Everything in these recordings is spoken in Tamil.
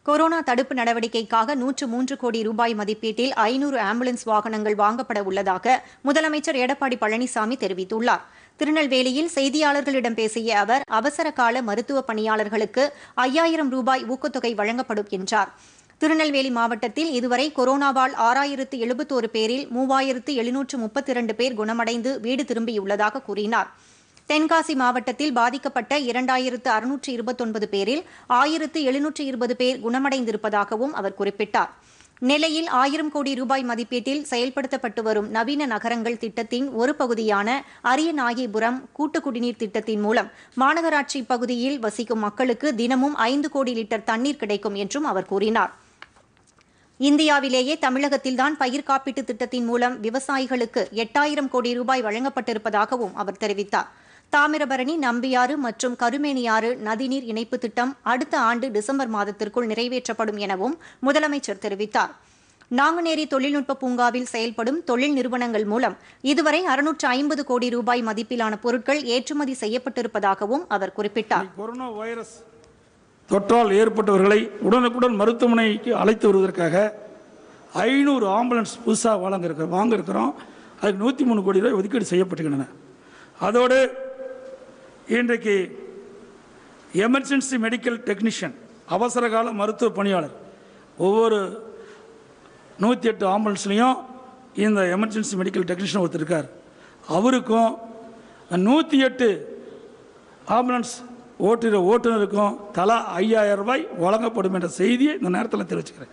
கொரோனா தடுப்பு நடவடிக்கைக்காக நூற்று மூன்று கோடி ரூபாய் மதிப்பீட்டில் ஐநூறு ஆம்புலன்ஸ் வாகனங்கள் வாங்கப்பட உள்ளதாக முதலமைச்சர் எடப்பாடி பழனிசாமி தெரிவித்துள்ளார் திருநெல்வேலியில் செய்தியாளர்களிடம் பேசிய அவர் அவசர கால மருத்துவ பணியாளர்களுக்கு ஐயாயிரம் ரூபாய் ஊக்கத்தொகை வழங்கப்படும் என்றார் திருநெல்வேலி மாவட்டத்தில் இதுவரை கொரோனாவால் ஆறாயிரத்து எழுபத்தோரு பேரில் மூவாயிரத்து எழுநூற்று முப்பத்தி இரண்டு பேர் குணமடைந்து வீடு திரும்பியுள்ளதாக கூறினார் தென்காசி மாவட்டத்தில் பாதிக்கப்பட்ட இரண்டாயிரத்து அறுநூற்று இருபத்தொன்பது பேரில் ஆயிரத்து எழுநூற்று இருபது பேர் குணமடைந்திருப்பதாகவும் அவர் குறிப்பிட்டார் நெல்லையில் ஆயிரம் கோடி ரூபாய் மதிப்பீட்டில் செயல்படுத்தப்பட்டு வரும் நவீன நகரங்கள் திட்டத்தின் ஒரு பகுதியான அரியநாயகிபுரம் கூட்டு குடிநீர் திட்டத்தின் மூலம் மாநகராட்சி பகுதியில் வசிக்கும் மக்களுக்கு தினமும் ஐந்து கோடி லிட்டர் தண்ணீர் கிடைக்கும் என்றும் அவர் கூறினார் இந்தியாவிலேயே தமிழகத்தில்தான் பயிர் காப்பீட்டு திட்டத்தின் மூலம் விவசாயிகளுக்கு எட்டாயிரம் கோடி ரூபாய் வழங்கப்பட்டிருப்பதாகவும் அவர் தெரிவித்தார் தாமிரபரணி நம்பியாறு மற்றும் கருமேனியாறு நதிநீர் இணைப்பு திட்டம் அடுத்த ஆண்டு டிசம்பர் மாதத்திற்குள் நிறைவேற்றப்படும் எனவும் முதலமைச்சர் தெரிவித்தார் நாங்குநேரி தொழில்நுட்ப பூங்காவில் செயல்படும் தொழில் நிறுவனங்கள் மூலம் இதுவரை அறுநூற்று ஐம்பது கோடி ரூபாய் மதிப்பிலான பொருட்கள் ஏற்றுமதி செய்யப்பட்டிருப்பதாகவும் அவர் குறிப்பிட்டார் கொரோனா வைரஸ் தொற்றால் ஏற்பட்டவர்களை உடனுக்குடன் மருத்துவமனைக்கு அழைத்து வருவதற்காக ஐநூறு ஆம்புலன்ஸ் புதுசாக வழங்க இருக்கிற வாங்க இருக்கிறோம் அதுக்கு நூற்றி மூணு கோடி ரூபாய் ஒதுக்கீடு செய்யப்பட்டுக்கின்றன அதோடு இன்றைக்கு எமர்ஜென்சி மெடிக்கல் டெக்னீஷியன் அவசரகால மருத்துவ பணியாளர் ஒவ்வொரு நூற்றி எட்டு ஆம்புலன்ஸ்லேயும் இந்த எமர்ஜென்சி மெடிக்கல் டெக்னீஷியன் ஒருத்தர் இருக்கார் அவருக்கும் நூற்றி எட்டு ஆம்புலன்ஸ் ஓட்டுகிற ஓட்டுநருக்கும் தலா ஐயாயிரம் ரூபாய் வழங்கப்படும் என்ற செய்தியை இந்த நேரத்தில் தெரிவிச்சுக்கிறேன்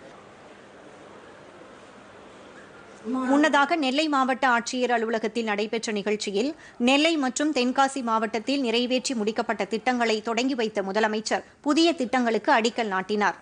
முன்னதாக நெல்லை மாவட்ட ஆட்சியர் அலுவலகத்தில் நடைபெற்ற நிகழ்ச்சியில் நெல்லை மற்றும் தென்காசி மாவட்டத்தில் நிறைவேற்றி முடிக்கப்பட்ட திட்டங்களை தொடங்கி வைத்த முதலமைச்சர் புதிய திட்டங்களுக்கு அடிக்கல் நாட்டினார்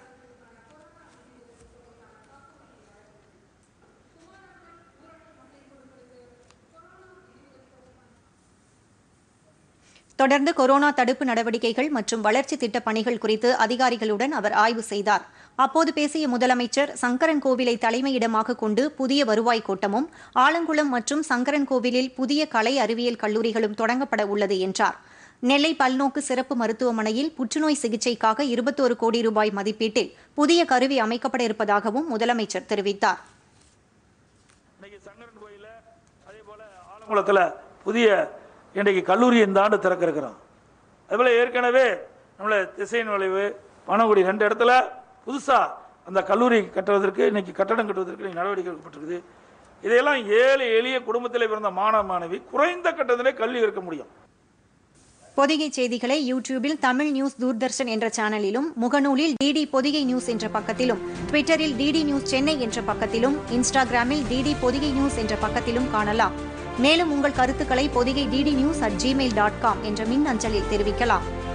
தொடர்ந்து கொரோனா தடுப்பு நடவடிக்கைகள் மற்றும் வளர்ச்சி திட்டப் பணிகள் குறித்து அதிகாரிகளுடன் அவர் ஆய்வு செய்தார் அப்போது பேசிய முதலமைச்சர் சங்கரன் கோவிலை தலைமையிடமாக கொண்டு புதிய வருவாய் கோட்டமும் ஆலங்குளம் மற்றும் சங்கரன் கோவிலில் புதிய கலை அறிவியல் கல்லூரிகளும் தொடங்கப்பட உள்ளது என்றார் நெல்லை பல்நோக்கு சிறப்பு மருத்துவமனையில் புற்றுநோய் சிகிச்சைக்காக இருபத்தோரு கோடி ரூபாய் மதிப்பீட்டில் புதிய கருவி அமைக்கப்பட இருப்பதாகவும் முதலமைச்சர் தெரிவித்தார் இன்னைக்கு சங்கரன் கோயிலில் அதே போல் ஆலங்குளத்தில் புதிய இன்றைக்கு கல்லூரி இந்த ஆண்டு திறக்க இருக்கிறோம் அதுபோல் ஏற்கனவே நம்மளை திசை நுழைவு பனகுடி ரெண்டு இடத்துல புதுசாக அந்த கல்லூரி கட்டுவதற்கு இன்னைக்கு கட்டடம் கட்டுவதற்கு இன்னைக்கு நடவடிக்கை எடுக்கப்பட்டிருக்குது இதையெல்லாம் ஏழை எளிய குடும்பத்தில் பிறந்த மாணவ மாணவி குறைந்த கட்டணத்திலே கல்வி கற்க முடியும் பொதிகை செய்திகளை யூடியூபில் தமிழ் நியூஸ் தூர்தர்ஷன் என்ற சேனலிலும் முகநூலில் டிடி பொதிகை நியூஸ் என்ற பக்கத்திலும் ட்விட்டரில் டிடி நியூஸ் சென்னை என்ற பக்கத்திலும் இன்ஸ்டாகிராமில் டிடி பொதிகை நியூஸ் என்ற பக்கத்திலும் காணலாம் மேலும் உங்கள் கருத்துக்களை Podhigai DD news at Gmail dot com என்ற மின் அஞ்சலில் தெரிவிக்கலாம்